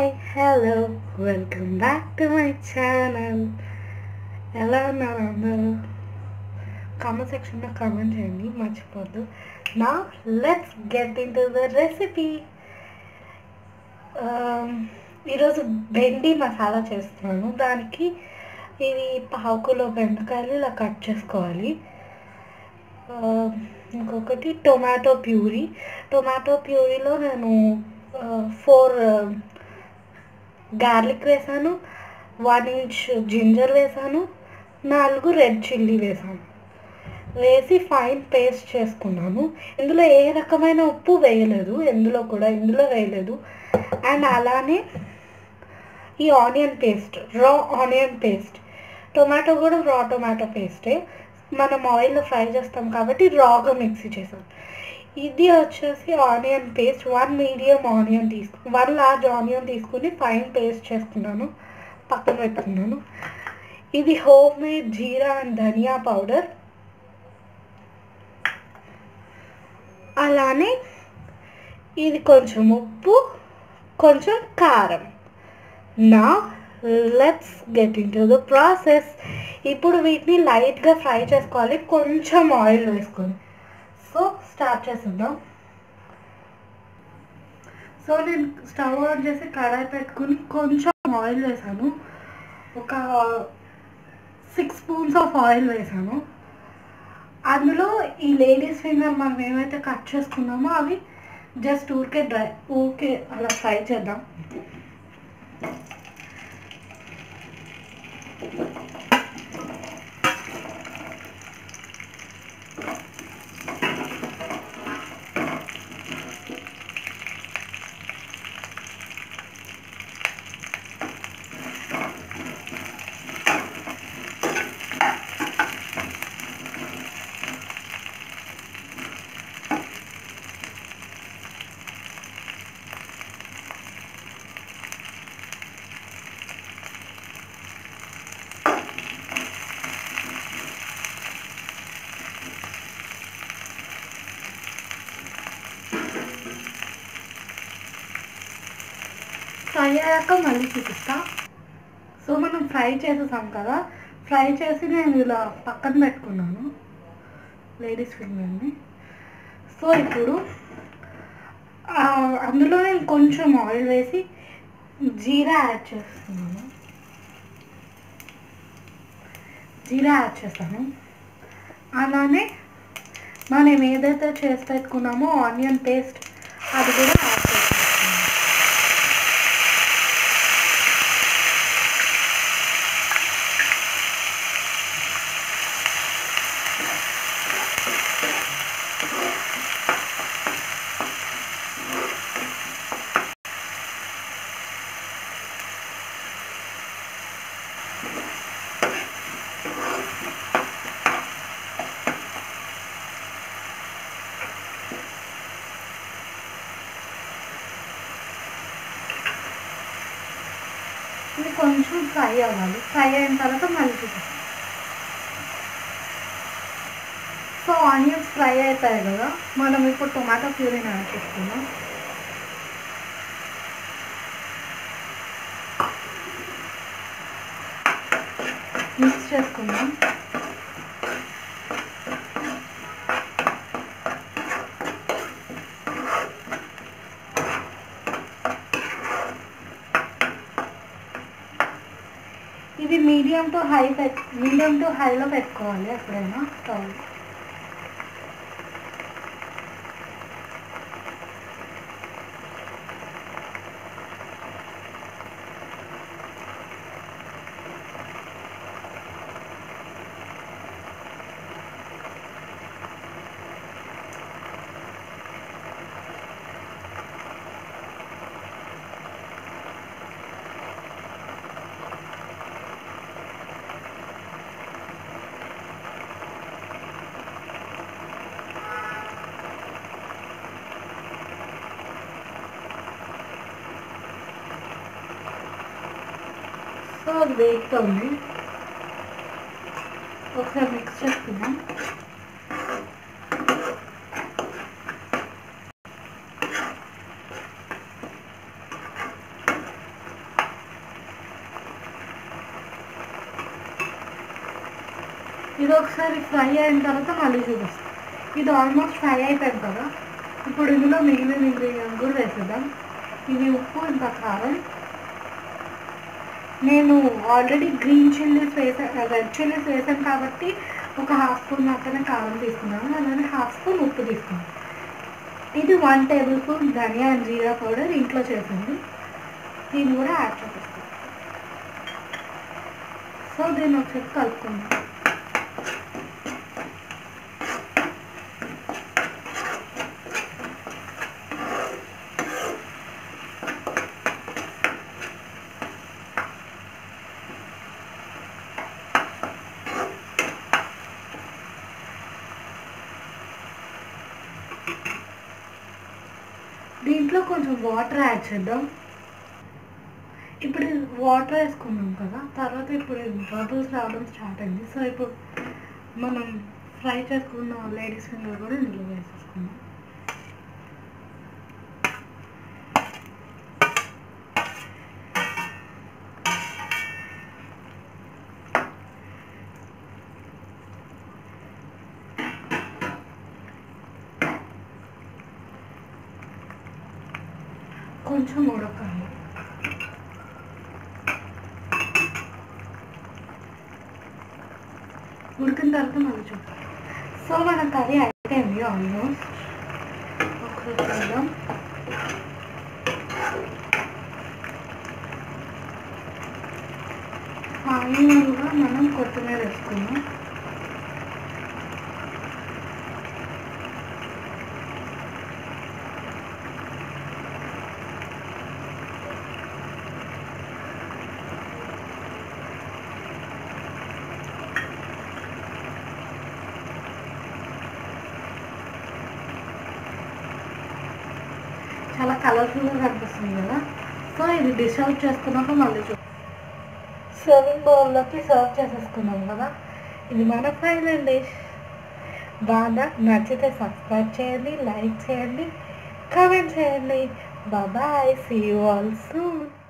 hi hello welcome back to my channel ఎలా ఉన్నారు అందరూ కామెంట్ సెక్షన్లో కామెంట్ చేయండి మర్చిపోద్దు నా let's get into the recipe ఈరోజు బెండి మసాలా చేస్తున్నాను దానికి ఇది పావు కిలో బెండకాయలు ఇలా కట్ చేసుకోవాలి ఆ, ఇంకొకటి టొమాటో ప్యూరీ టొమాటో ప్యూరీలో నేను ఫోర్ గార్లిక్ వేసాను వన్ ఇంచ్ జింజర్ వేసాను నాలుగు రెడ్ చిల్లీ వేసాను వేసి ఫైన్ పేస్ట్ చేసుకున్నాను ఇందులో ఏ రకమైన ఉప్పు వేయలేదు ఎందులో కూడా ఇందులో వేయలేదు అండ్ అలానే ఈ onion paste raw onion paste tomato కూడా రా టొమాటో పేస్టే మనం ఆయిల్లో ఫ్రై చేస్తాం కాబట్టి రాగా మిక్సీ చేసాం ఇది వచ్చేసి onion paste one medium onion తీసుకు వన్ లార్జ్ ఆనియన్ తీసుకుని ఫైన్ పేస్ట్ చేసుకున్నాను పక్కన పెట్టుకున్నాను ఇది హోమ్ మేడ్ జీరా అండ్ ధనియా పౌడర్ అలానే ఇది కొంచెం ఉప్పు కొంచెం కారం నా let's get into the process ఇప్పుడు వీటిని లైట్గా ఫ్రై చేసుకోవాలి కొంచెం ఆయిల్ వేసుకొని సో స్టార్ట్ చేద్దాం సో నేను స్టవ్ ఆన్ చేసి కడాయి పెట్టుకుని కొంచెం ఆయిల్ వేసాను ఒక సిక్స్ స్పూన్స్ ఆఫ్ ఆయిల్ వేసాను అందులో ఈ లేడీస్ ఫింగర్ మనం ఏమైతే కట్ చేసుకున్నామో అవి జస్ట్ ఊరికే డ్రై ఊరికే అలా ఫ్రై చేద్దాం ఫ్రై అయ్యాక మళ్ళీ చూపిస్తా సో మనం ఫ్రై చేసేసాం కదా ఫ్రై చేసి నేను ఇలా పక్కన పెట్టుకున్నాను లేడీస్ ఫింగర్ని సో ఇప్పుడు ఆ, అందులో నేను కొంచెం ఆయిల్ వేసి జీరా యాడ్ చేస్తున్నాను జీరా యాడ్ చేస్తాను అలానే మనం ఏదైతే చేసి పెట్టుకున్నామో ఆనియన్ పేస్ట్ అది కూడా యాడ్ చేసేస్తున్నాను ఇది కొంచెం ఫ్రై అవ్వాలి ఫ్రై అయిన తర్వాత మళ్ళీ చూపిస్తాం సో ఆనియన్స్ ఫ్రై అవుతాయి కదా మనం ఇప్పుడు టొమాటో ప్యూరీని యాడ్ చేసుకుందాం మిక్స్ చేసుకుందాం ఇది మీడియం టు హై పెట్ మీడియం టు హైలో పెట్టుకోవాలి ఎప్పుడైనా స్టవ్ సో అది వేగుతుంది ఒకసారి మిక్స్ చేసుకుందాం ఇది ఒకసారి ఫ్రై అయిన తర్వాత మళ్ళీ చూపిస్తాం ఇది ఆల్మోస్ట్ ఫ్రై అయిపోయింది కదా ఇప్పుడు ఇందులో మిగిలిన ఇంగ్రీడియంట్ కూడా వేసేద్దాం ఇది ఉప్పు ఇంత కారం నేను ఆల్రెడీ గ్రీన్ చిల్లీస్ వేసాను రెడ్ చిల్లీస్ వేసాను కాబట్టి ఒక హాఫ్ స్పూన్ మాత్రమే కారం తీసుకున్నాను అలానే హాఫ్ స్పూన్ ఉప్పు తీసుకున్నాను ఇది వన్ టేబుల్ స్పూన్ ధనియా అండ్ జీరా పౌడర్ ఇంట్లో చేసింది దీన్ని కూడా యాడ్ చేస్తాను సో దీన్ని ఒకసారి కలుపుకుందాం దీంట్లో కొంచెం వాటర్ యాడ్ చేద్దాం ఇప్పుడు వాటర్ వేసుకున్నాం కదా తర్వాత ఇప్పుడు బబుల్స్ రావడం స్టార్ట్ అయింది సో ఇప్పుడు మనం ఫ్రై చేసుకున్న లేడీస్ ఫింగర్ కూడా ఇందులో వేసేసుకుందాం కొంచెం ఉడకాలి ఉడికిన తర్వాత మళ్ళీ చూద్దాం సో మన కర్రీ అయిపోయింది ఆల్మోస్ట్ ఒకసారి చూద్దాం ఫైనల్గా మనం కొత్తిమీర వేసుకుందాం చాలా కలర్ఫుల్గా కనిపిస్తుంది కదా సో ఇది డిష్ అవుట్ చేసుకున్నాక మళ్ళీ చూ సర్వింగ్ బౌల్లోకి సర్వ్ చేసేసుకున్నాం కదా ఇది మన ఫైనల్ డిష్ బాగా నచ్చితే సబ్స్క్రైబ్ చేయండి లైక్ చేయండి కామెంట్ చేయండి bye see you all soon